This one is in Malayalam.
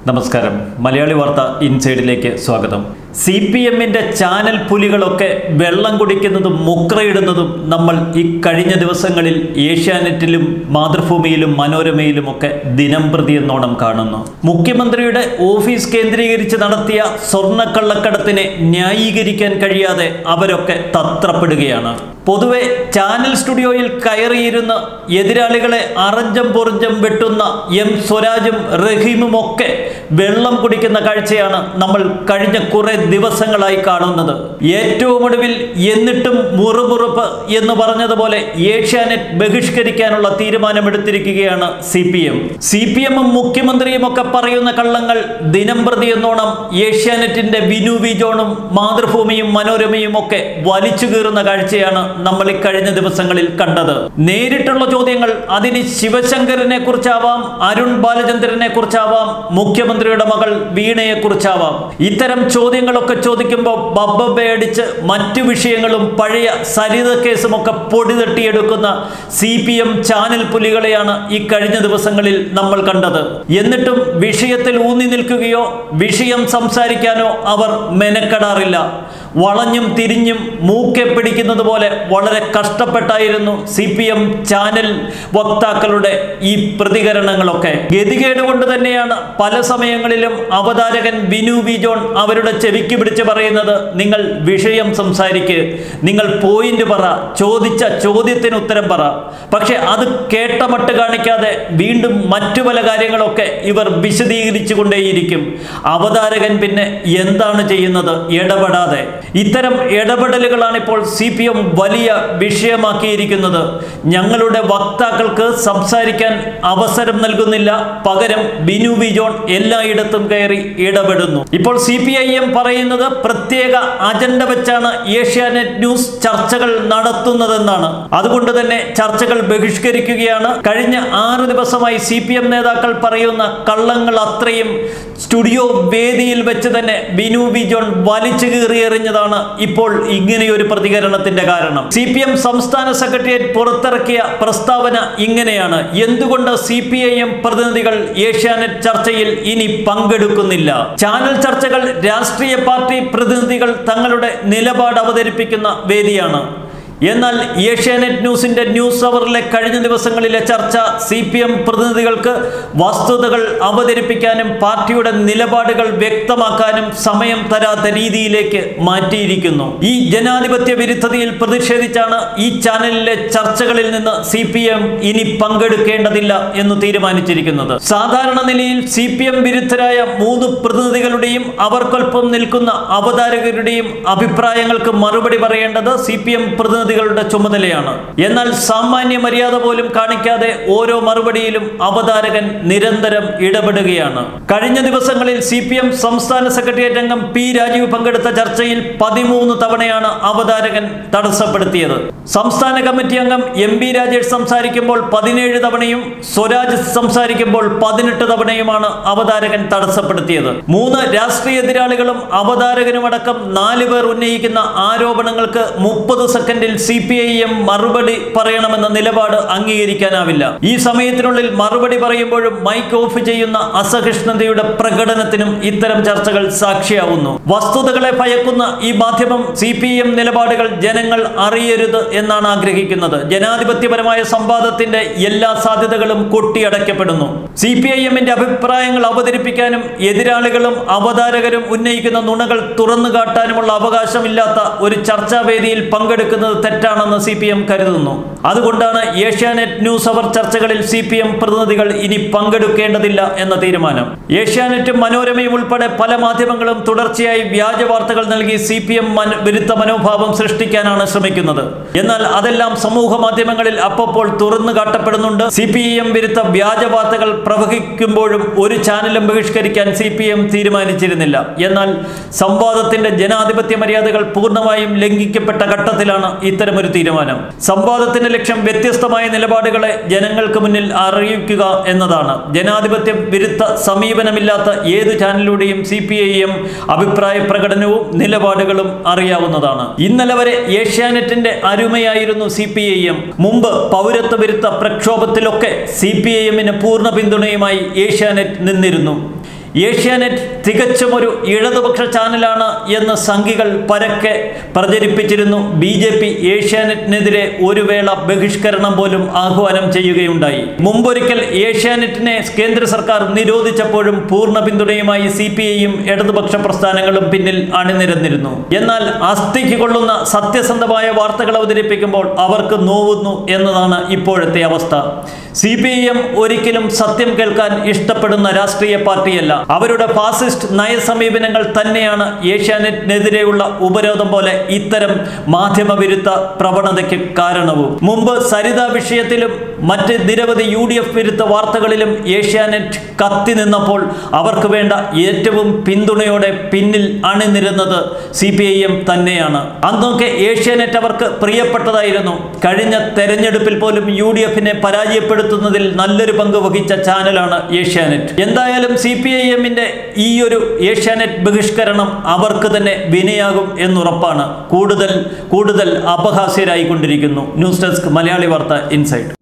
നമസ്കാരം മലയാളി വാർത്ത ഇൻസൈഡിലേക്ക് സ്വാഗതം സി പി എമ്മിൻ്റെ ചാനൽ പുലികളൊക്കെ വെള്ളം കുടിക്കുന്നതും മുക്രയിടുന്നതും നമ്മൾ ഈ കഴിഞ്ഞ ദിവസങ്ങളിൽ ഏഷ്യാനെറ്റിലും മാതൃഭൂമിയിലും മനോരമയിലും ഒക്കെ ദിനം പ്രതി എന്നോണം കാണുന്നു മുഖ്യമന്ത്രിയുടെ ഓഫീസ് കേന്ദ്രീകരിച്ച് നടത്തിയ സ്വർണ്ണക്കള്ളക്കടത്തിനെ ന്യായീകരിക്കാൻ കഴിയാതെ അവരൊക്കെ തത്രപ്പെടുകയാണ് പൊതുവെ ചാനൽ സ്റ്റുഡിയോയിൽ കയറിയിരുന്ന് എതിരാളികളെ അറഞ്ചം പൊറിഞ്ചം വെട്ടുന്ന എം സ്വരാജും റഹീമും ഒക്കെ വെള്ളം കുടിക്കുന്ന കാഴ്ചയാണ് നമ്മൾ കഴിഞ്ഞ കുറെ ദിവസങ്ങളായി കാണുന്നത് ഏറ്റവും ഒടുവിൽ എന്നിട്ടും മുറുമുറുപ്പ് എന്ന് പറഞ്ഞതുപോലെ ഏഷ്യാനെറ്റ് ബഹിഷ്കരിക്കാനുള്ള തീരുമാനമെടുത്തിരിക്കുകയാണ് C P M C P എമ്മും മുഖ്യമന്ത്രിയും ഒക്കെ പറയുന്ന കള്ളങ്ങൾ ദിനം പ്രതി എന്നോണം ഏഷ്യാനെറ്റിന്റെ വിനു വി ജോണും മാതൃഭൂമിയും മനോരമയും ഒക്കെ വലിച്ചു കീറുന്ന കാഴ്ചയാണ് നമ്മൾ ഈ കഴിഞ്ഞ ദിവസങ്ങളിൽ കണ്ടത് നേരിട്ടുള്ള ചോദ്യങ്ങൾ അതിന് ശിവശങ്കരനെ കുറിച്ചാവാം അരുൺ ബാലചന്ദ്രനെ കുറിച്ചാവാം മുഖ്യമന്ത്രിയുടെ മകൾ വീണയെ കുറിച്ചാവാം ഇത്തരം ചോദ്യങ്ങളൊക്കെ ചോദിക്കുമ്പോൾ ബബ്ബയടിച്ച് മറ്റു വിഷയങ്ങളും പഴയ സരിത കേസും ഒക്കെ പൊടി തട്ടിയെടുക്കുന്ന സി പി എം ചാനൽ പുലികളെയാണ് ഈ കഴിഞ്ഞ ദിവസങ്ങളിൽ നമ്മൾ കണ്ടത് എന്നിട്ടും വിഷയത്തിൽ ഊന്നി നിൽക്കുകയോ വിഷയം സംസാരിക്കാനോ അവർ മെനക്കെടാറില്ല വളഞ്ഞും തിരിഞ്ഞും മൂക്കെ പിടിക്കുന്നത് പോലെ വളരെ കഷ്ടപ്പെട്ടായിരുന്നു സി പി എം ചാനൽ വക്താക്കളുടെ ഈ പ്രതികരണങ്ങളൊക്കെ ഗതികേട് കൊണ്ട് തന്നെയാണ് പല സമയങ്ങളിലും അവതാരകൻ ബിനു വി ജോൺ അവരുടെ ചെവിക്ക് പിടിച്ച് പറയുന്നത് നിങ്ങൾ വിഷയം സംസാരിക്ക് നിങ്ങൾ പോയിന്റ് പറ ചോദിച്ച ചോദ്യത്തിന് ഉത്തരം പറ പക്ഷെ അത് കേട്ടമട്ട് കാണിക്കാതെ വീണ്ടും മറ്റു പല കാര്യങ്ങളൊക്കെ ഇവർ വിശദീകരിച്ചു കൊണ്ടേയിരിക്കും അവതാരകൻ പിന്നെ എന്താണ് ചെയ്യുന്നത് ഇടപെടാതെ ഇത്തരം ഇടപെടലുകളാണ് ഇപ്പോൾ സി പി എം വലിയ വിഷയമാക്കിയിരിക്കുന്നത് ഞങ്ങളുടെ വക്താക്കൾക്ക് സംസാരിക്കാൻ അവസരം നൽകുന്നില്ല പകരം ബിനു വി ജോൺ എല്ലായിടത്തും കയറി ഇടപെടുന്നു ഇപ്പോൾ സി പി ഐ എം പറയുന്നത് പ്രത്യേക അജണ്ട വെച്ചാണ് ഏഷ്യാനെറ്റ് ന്യൂസ് ചർച്ചകൾ നടത്തുന്നതെന്നാണ് അതുകൊണ്ട് തന്നെ ചർച്ചകൾ ബഹിഷ്കരിക്കുകയാണ് കഴിഞ്ഞ ആറ് ദിവസമായി സി പി എം നേതാക്കൾ പറയുന്ന കള്ളങ്ങൾ അത്രയും സ്റ്റുഡിയോ വേദിയിൽ വെച്ച് തന്നെ ബിനു വി ജോൺ വലിച്ചു കീറി എറിഞ്ഞതാണ് ഇപ്പോൾ ഇങ്ങനെയൊരു പ്രതികരണത്തിന്റെ കാരണം സി പി എം സംസ്ഥാന സെക്രട്ടേറിയറ്റ് പുറത്തിറക്കിയ പ്രസ്താവന ഇങ്ങനെയാണ് എന്തുകൊണ്ട് സി പി ഐ എം പ്രതിനിധികൾ ഏഷ്യാനെറ്റ് ചർച്ചയിൽ ഇനി പങ്കെടുക്കുന്നില്ല ചാനൽ ചർച്ചകൾ രാഷ്ട്രീയ പാർട്ടി പ്രതിനിധികൾ തങ്ങളുടെ നിലപാട് അവതരിപ്പിക്കുന്ന വേദിയാണ് എന്നാൽ ഏഷ്യാനെറ്റ് ന്യൂസിന്റെ ന്യൂസ് അവറിലെ കഴിഞ്ഞ ദിവസങ്ങളിലെ ചർച്ച സി പി എം പ്രതിനിധികൾക്ക് വസ്തുതകൾ അവതരിപ്പിക്കാനും പാർട്ടിയുടെ നിലപാടുകൾ വ്യക്തമാക്കാനും സമയം തരാത്ത രീതിയിലേക്ക് മാറ്റിയിരിക്കുന്നു ഈ ജനാധിപത്യ വിരുദ്ധതയിൽ പ്രതിഷേധിച്ചാണ് ഈ ചാനലിലെ ചർച്ചകളിൽ നിന്ന് സി പി എം ഇനി പങ്കെടുക്കേണ്ടതില്ല എന്ന് തീരുമാനിച്ചിരിക്കുന്നത് സാധാരണ നിലയിൽ സി പി എം വിരുദ്ധരായ മൂന്ന് പ്രതിനിധികളുടെയും അവർക്കൊപ്പം നിൽക്കുന്ന അവതാരകരുടെയും അഭിപ്രായങ്ങൾക്ക് മറുപടി പറയേണ്ടത് സി പി എം പ്രതിനിധി പ്രതിനിധികളുടെ ചുമതലയാണ് എന്നാൽ സാമാന്യ മര്യാദ പോലും കാണിക്കാതെ ഓരോ മറുപടിയിലും അവതാരകൻ നിരന്തരം ഇടപെടുകയാണ് കഴിഞ്ഞ ദിവസങ്ങളിൽ സി പി എം സംസ്ഥാന സെക്രട്ടേറിയറ്റ് അംഗം പി രാജീവ് പങ്കെടുത്ത ചർച്ചയിൽ പതിമൂന്ന് തവണയാണ് അവതാരകൻ തടസ്സപ്പെടുത്തിയത് സംസ്ഥാന കമ്മിറ്റി അംഗം എം പി രാജേഷ് സംസാരിക്കുമ്പോൾ പതിനേഴ് തവണയും സ്വരാജ് സംസാരിക്കുമ്പോൾ പതിനെട്ട് തവണയുമാണ് അവതാരകൻ തടസ്സപ്പെടുത്തിയത് മൂന്ന് രാഷ്ട്രീയ എതിരാളികളും അവതാരകനുമടക്കം നാല് പേർ ഉന്നയിക്കുന്ന ആരോപണങ്ങൾക്ക് മുപ്പത് സെക്കൻഡിൽ സി പി ഐ എം മറുപടി പറയണമെന്ന നിലപാട് അംഗീകരിക്കാനാവില്ല ഈ സമയത്തിനുള്ളിൽ മറുപടി പറയുമ്പോഴും മൈക്ക് ഓഫ് ചെയ്യുന്ന അസഹിഷ്ണുതയുടെ പ്രകടനത്തിനും ഇത്തരം ചർച്ചകൾ സാക്ഷിയാവുന്നു വസ്തുതകളെ ഭയക്കുന്ന ഈ മാധ്യമം സി പി എം നിലപാടുകൾ ജനങ്ങൾ അറിയരുത് എന്നാണ് ആഗ്രഹിക്കുന്നത് ജനാധിപത്യപരമായ സംവാദത്തിന്റെ എല്ലാ സാധ്യതകളും കൊട്ടിയടയ്ക്കപ്പെടുന്നു സി പി ഐ എമ്മിന്റെ അഭിപ്രായങ്ങൾ അവതരിപ്പിക്കാനും എതിരാളികളും അവതാരകരും ഉന്നയിക്കുന്ന നുണകൾ തുറന്നു കാട്ടാനുമുള്ള അവകാശമില്ലാത്ത ഒരു ചർച്ചാവേദിയിൽ പങ്കെടുക്കുന്നത് തെറ്റാണെന്ന് സി പി എം കരുതുന്നു അതുകൊണ്ടാണ് ഏഷ്യാനെറ്റ് ന്യൂസ് അവർ ചർച്ചകളിൽ സി പി എം പ്രതിനിധികൾ ഇനി പങ്കെടുക്കേണ്ടതില്ല എന്ന തീരുമാനം ഏഷ്യാനെറ്റും മനോരമയും ഉൾപ്പെടെ പല മാധ്യമങ്ങളും തുടർച്ചയായി വ്യാജ വാർത്തകൾ നൽകി സി പി എം വിരുദ്ധ മനോഭാവം സൃഷ്ടിക്കാനാണ് ശ്രമിക്കുന്നത് എന്നാൽ അതെല്ലാം സമൂഹ മാധ്യമങ്ങളിൽ അപ്പപ്പോൾ തുറന്നു കാട്ടപ്പെടുന്നുണ്ട് സി പി എം വിരുദ്ധ വ്യാജ വാർത്തകൾ പ്രവഹിക്കുമ്പോഴും ഒരു ചാനലും ബഹിഷ്കരിക്കാൻ സി പി എം തീരുമാനിച്ചിരുന്നില്ല എന്നാൽ സംവാദത്തിന്റെ ജനാധിപത്യ മര്യാദകൾ പൂർണ്ണമായും ലംഘിക്കപ്പെട്ട ഘട്ടത്തിലാണ് ഇത്തരമൊരു തീരുമാനം സംവാദത്തിന്റെ ലക്ഷ്യം വ്യത്യസ്തമായ നിലപാടുകളെ ജനങ്ങൾക്ക് മുന്നിൽ അറിയിക്കുക എന്നതാണ് ജനാധിപത്യ വിരുദ്ധ സമീപനമില്ലാത്ത ഏത് ചാനലിലൂടെയും സി പി ഐ എം അഭിപ്രായ പ്രകടനവും നിലപാടുകളും അറിയാവുന്നതാണ് ഇന്നലെ വരെ ഏഷ്യാനെറ്റിന്റെ അരുമയായിരുന്നു സി പി ഐ എം മുമ്പ് പൗരത്വ വിരുദ്ധ പ്രക്ഷോഭത്തിലൊക്കെ സി പി ഐ എമ്മിന് പൂർണ്ണ പിന്തുണയുമായി ഏഷ്യാനെറ്റ് നിന്നിരുന്നു ഏഷ്യാനെറ്റ് തികച്ചും ഒരു ഇടതുപക്ഷ ചാനലാണ് എന്ന് സംഘികൾ പരക്കെ പ്രചരിപ്പിച്ചിരുന്നു ബി ജെ പി ഏഷ്യാനെറ്റിനെതിരെ ഒരു വേള ബഹിഷ്കരണം പോലും ആഹ്വാനം ചെയ്യുകയുണ്ടായി മുമ്പൊരിക്കൽ ഏഷ്യാനെറ്റിനെ കേന്ദ്ര സർക്കാർ നിരോധിച്ചപ്പോഴും പൂർണ്ണ പിന്തുണയുമായി സി പി ഐയും ഇടതുപക്ഷ പ്രസ്ഥാനങ്ങളും പിന്നിൽ അണിനിരന്നിരുന്നു എന്നാൽ അസ്ഥിക്ക് കൊള്ളുന്ന സത്യസന്ധമായ വാർത്തകൾ അവതരിപ്പിക്കുമ്പോൾ അവർക്ക് നോവുന്നു എന്നതാണ് ഇപ്പോഴത്തെ അവസ്ഥ സി പി ഐ എം ഒരിക്കലും സത്യം കേൾക്കാൻ ഇഷ്ടപ്പെടുന്ന രാഷ്ട്രീയ പാർട്ടിയല്ല അവരുടെ ഫാസിസ്റ്റ് നയസമീപനങ്ങൾ തന്നെയാണ് ഏഷ്യാനെറ്റിനെതിരെയുള്ള ഉപരോധം പോലെ ഇത്തരം മാധ്യമവിരുദ്ധ പ്രവണതയ്ക്ക് കാരണവും മുമ്പ് സരിത വിഷയത്തിലും മറ്റ് നിരവധി യു ഡി എഫ് വിരുദ്ധ വാർത്തകളിലും ഏഷ്യാനെറ്റ് കത്തി നിന്നപ്പോൾ അവർക്ക് വേണ്ട ഏറ്റവും പിന്തുണയോടെ പിന്നിൽ അണിനിരുന്നത് സി പി ഐ എം തന്നെയാണ് അന്നൊക്കെ ഏഷ്യാനെറ്റ് അവർക്ക് പ്രിയപ്പെട്ടതായിരുന്നു കഴിഞ്ഞ തെരഞ്ഞെടുപ്പിൽ പോലും യു ഡി എഫിനെ പരാജയപ്പെടുത്തുന്നതിൽ നല്ലൊരു പങ്ക് വഹിച്ച ചാനലാണ് ഏഷ്യാനെറ്റ് എന്തായാലും സി പി ഐ എമ്മിന്റെ ഈ ഒരു ഏഷ്യാനെറ്റ് ബഹിഷ്കരണം അവർക്ക് തന്നെ വിനയാകും എന്നുറപ്പാണ് കൂടുതൽ കൂടുതൽ അപഹാസ്യരായിക്കൊണ്ടിരിക്കുന്നു ന്യൂസ് ഡെസ്ക് മലയാളി വാർത്ത ഇൻസൈറ്റ്